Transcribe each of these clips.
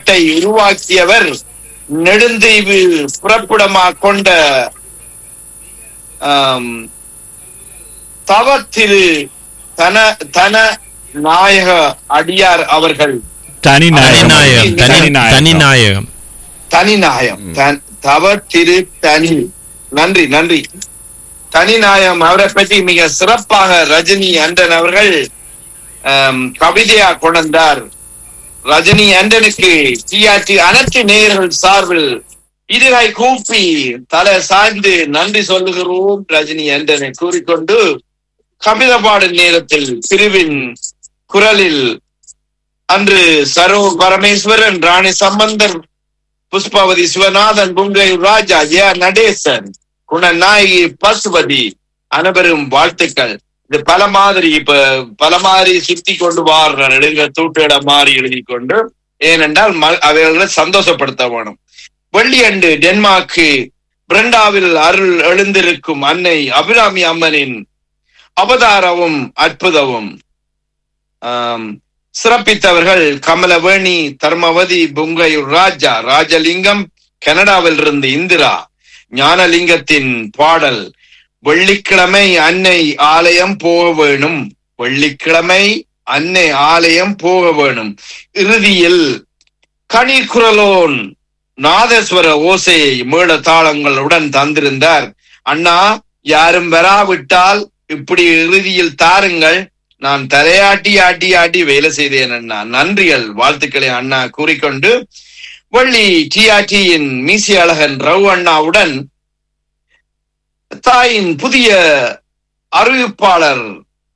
நாட்டை உருவாக்கியவர் நெடுந்தீவு புறப்படமாக கொண்ட ஆம், தவத்திரு தன தன நாயக அடியார் அவர்கள் தனி தனிநாயகம் தனி தனிநாயகம் தனிநாயம் தன்- தவ திரு தனி நன்றி நன்றி தனிநாயம் அவரை பற்றி மிக சிறப்பாக ரஜினி அண்டன் அவர்கள் ஆம், கவிதையா கொண்டார் ரஜினி அண்டனுக்கு டிஆர்டி அனைத்து நேயர்கள் சார்பில் இருகை கூப்பி தலை சாய்ந்து நன்றி சொல்லுகிறோம் ரஜினி அண்டனை கூறிக்கொண்டு கவிதை பாடும் நேரத்தில் பிரிவின் குரலில் அன்று சரோ பரமேஸ்வரன் ராணி சம்பந்தர் புஷ்பவதி சிவநாதன் புங்கை ராஜா ஜெயா நடேசன் குணநாயகி பசுபதி அனைவரும் வாழ்த்துக்கள் இது பல மாதிரி இப்ப பல மாதிரி சுத்தி கொண்டு வாடுற நெடுங்க தூட்டுட மாதிரி எழுதி கொண்டு ஏனென்றால் ம- அவைகளை சந்தோஷப்படுத்த வேணும் வெள்ளியண்டு டென்மார்க்கு பிரண்டாவில் அருள் எழுந்திருக்கும் அன்னை அபிராமி அம்மனின் அவதாரமும் அற்புதமும் ஆம், சிறப்பித்தவர்கள் கமலவேணி தர்மவதி புங்கையூர் ராஜா ராஜலிங்கம் கனடாவில் இருந்து இந்திரா ஞானலிங்கத்தின் பாடல் வெள்ளிக்கிழமை அன்னை ஆலயம் போக வேணும் வெள்ளிக்கிழமை அன்னை ஆலயம் போக வேணும் இறுதியில் கனிக்குரலோன் நாதேஸ்வர ஓசையை மேள தாளங்களுடன் தந்திருந்தார் அண்ணா யாரும் வராவிட்டால் இப்படி இறுதியில் தாருங்கள் நான் தலையாட்டி ஆட்டி ஆட்டி வேலை செய்தேன் அண்ணா நன்றிகள் வாழ்த்துக்களை அண்ணா கூறிக்கொண்டு வள்ளி டிஆர்டியின் மீசி அழகன் ரவு அண்ணாவுடன் தாயின் புதிய அறிவிப்பாளர்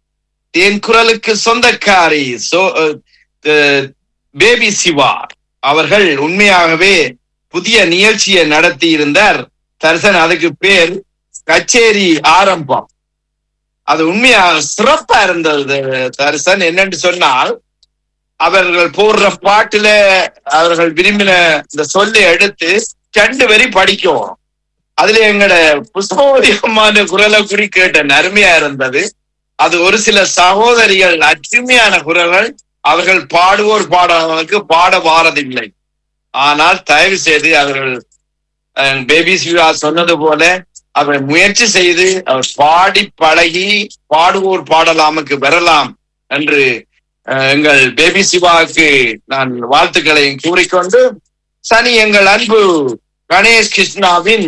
என் குரலுக்கு சொந்தக்காரி சோ- அஹ், பேபி சிவா அவர்கள் உண்மையாகவே புதிய நிகழ்ச்சியை நடத்தி இருந்தார் தரிசன் அதுக்கு பேர் கச்சேரி ஆரம்பம் அது உண்மையா சிறப்பா இருந்தது தரிசன் என்னன்னு சொன்னால் அவர்கள் போடுற பாட்டுல அவர்கள் விரும்பின இந்த சொல்லை எடுத்து ரெண்டு வரி படிக்கும் அதுல எங்கட புஷ்பவதி அம்மான குரலை குறி கேட்டேன் அருமையா இருந்தது அது ஒரு சில சகோதரிகள் அருமையான குரல்கள் அவர்கள் பாடுவோர் பாடாதவனுக்கு பாட வாரதில்லை ஆனால் தயவு செய்து அவர்கள் அஹ், பேபி சிவா சொன்னது போல அவர் முயற்சி செய்து அவர் பாடி பழகி பாடுவோர் பாடலாமுக்கு வரலாம் என்று அஹ், எங்கள் பேபி சிவாவுக்கு நான் வாழ்த்துக்களையும் கூறிக்கொண்டு சனி எங்கள் அன்பு கணேஷ் கிருஷ்ணாவின்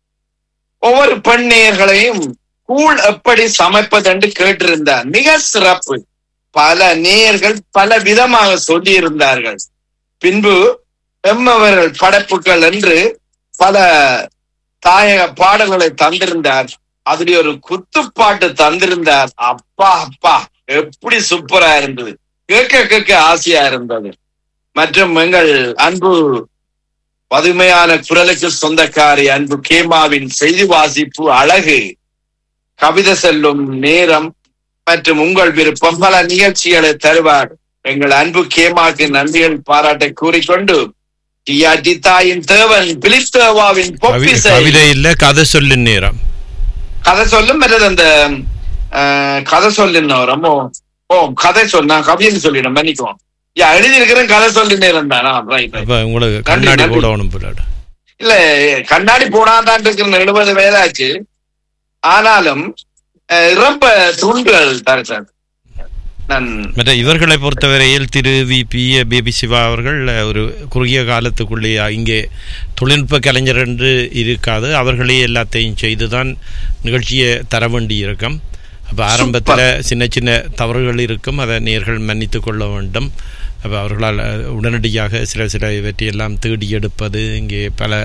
ஒவ்வொரு பெண் நேயர்களையும் கூழ் எப்படி சமைப்பது என்று கேட்டிருந்தார் மிக சிறப்பு பல நேயர்கள் பல விதமாக சொல்லி இருந்தார்கள் பின்பு எம்மவர்கள் படைப்புகள் என்று பல தாயக பாடல்களை தந்திருந்தார் அதுல ஒரு குத்துப்பாட்டு தந்திருந்தார் அப்பா அப்பா எப்படி சூப்பரா இருந்தது கேட்க கேட்க ஆசையா இருந்தது மற்றும் எங்கள் அன்பு பதுமையான குரலுக்கு சொந்தக்காரி அன்பு கேமாவின் செய்தி வாசிப்பு அழகு கவிதை செல்லும் நேரம் மற்றும் உங்கள் விருப்பம் பல நிகழ்ச்சிகளை தருவார் எங்கள் அன்பு கேமாக்கு நன்றிகள் பாராட்டை கூறிக்கொண்டு டிஆர்டி தாயின் தேவன் பிலித்தேவாவின் கவி- பொப்பிசை கவிதை இல்ல கதை சொல்லு நேரம் கதை சொல்லும் மற்றது அந்த அஹ், கதை சொல்லின ரொம்ப ஓ கதை சொல் நான் கவிதை சொல்லிடுறேன் மன்னிக்கும் யா எழுதியிருக்கிறேன் கதை சொல்லினே இருந்தானா ரைட் அப்ப உங்களுக்கு நன்றி, கண்ணாடி நன்றி. போடணும் போலாடு இல்ல கண்ணாடி போனாதான் இருக்கிற எழுபது வயதாச்சு ஆனாலும் அஹ், ரொம்ப துண்டுகள் தர சார் நான் மற்ற இவர்களை பொறுத்தவரையில் திரு வி பி பேபி சிவா அவர்கள் அஹ், ஒரு குறுகிய காலத்துக்குள்ளே இங்கே தொழில்நுட்ப கலைஞர் என்று இருக்காது அவர்களே எல்லாத்தையும் செய்துதான் நிகழ்ச்சியை தர வேண்டி இருக்கும் அப்போ ஆரம்பத்தில் சின்ன சின்ன தவறுகள் இருக்கும் அதை நேர்கள் மன்னித்து கொள்ள வேண்டும் அப்போ அவர்களால் அஹ், உடனடியாக சில சில இவற்றையெல்லாம் தேடி எடுப்பது இங்கே பல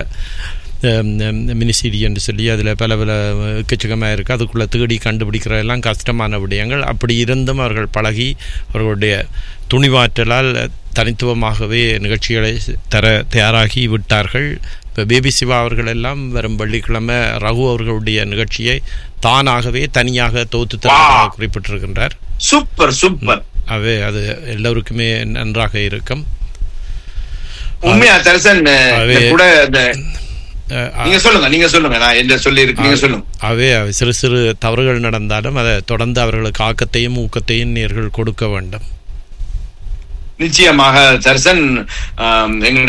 மினிசிடி என்று சொல்லி அதில் பல பல எக்கச்சக்கமாக இருக்குது அதுக்குள்ளே தேடி கண்டுபிடிக்கிறதெல்லாம் கஷ்டமான விடயங்கள் அப்படி இருந்தும் அவர்கள் பழகி அவர்களுடைய துணிவாற்றலால் தனித்துவமாகவே நிகழ்ச்சிகளை தர தயாராகி விட்டார்கள் இப்போ பேபி சிவா அவர்கள் எல்லாம் வரும் வெள்ளிக்கிழமை ரகு அவர்களுடைய நிகழ்ச்சியை தானாகவே தனியாக தொகுத்து தருவதாக குறிப்பிட்டிருக்கின்றார் சூப்பர் சூப்பர் அவே அது எல்லோருக்குமே நன்றாக இருக்கும் உண்மையா தரிசன் அஹ், அவே- இந்த கூட இந்த அஹ், நீங்க சொல்லுங்க நீங்க சொல்லுங்க நான் என்ன சொல்லி இருக்கு நீங்க சொல்லுங்க அவே சிறு சிறு தவறுகள் நடந்தாலும் அதை தொடர்ந்து அவர்களுக்கு ஆக்கத்தையும் ஊக்கத்தையும் நேர்கள் கொடுக்க வேண்டும் நிச்சயமாக தரிசன் ஆம், எங்களுடைய